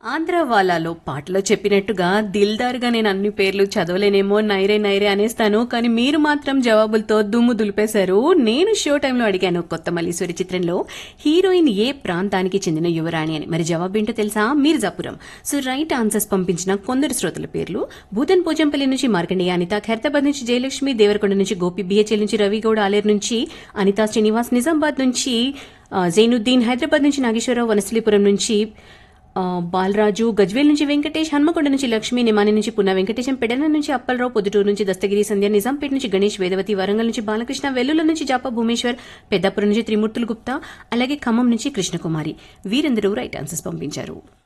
ఆంధ్ర వాలాలో పాటలో చెప్పినట్టుగా దిల్దార్గా నేను అన్ని పేర్లు చదవలేనేమో నైరే నైరే అనేస్తాను కానీ మీరు మాత్రం జవాబులతో దుమ్ము దులిపేశారు నేను షో టైంలో అడిగాను కొత్త మల్లీశ్వరి చిత్రంలో హీరోయిన్ ఏ ప్రాంతానికి చెందిన యువరాణి అని మరి జవాబు ఏంటో తెలుసా మీర్జాపురం సో రైట్ ఆన్సర్స్ పంపించిన కొందరు శ్రోతల పేర్లు భూతన్ పోజంపల్లి నుంచి మార్కండేయ అనిత ఖైరతాబాద్ నుంచి జయలక్ష్మి దేవరకొండ నుంచి గోపి బిహెచ్ఎల్ నుంచి రవిగౌడ ఆలేరు నుంచి అనితా శ్రీనివాస్ నిజామాబాద్ నుంచి ఆ, జైనుద్దీన్ హైదరాబాద్ నుంచి నాగేశ్వరరావు వనస్థలీపురం నుంచి ఆ, బాలరాజు గజ్వేల్ నుంచి వెంకటేష్ హన్మకొండ నుంచి లక్ష్మి నిమాని నుంచి పున్న వెంకటేశం పెడన నుంచి అప్పలరావు పొద్దుటూరు నుంచి దస్తగిరి సంధ్య నిజాంపేట నుంచి గణేష్ వేదవతి వరంగల్ నుంచి బాలకృష్ణ వెల్లుల నుంచి జాప భూమేశ్వర్ పెద్దాపురం నుంచి త్రిమూర్తులు గుప్తా అలాగే ఖమ్మం నుంచి కృష్ణకుమారి వీరందరూ రైట్ ఆన్సర్స్ పంపించారు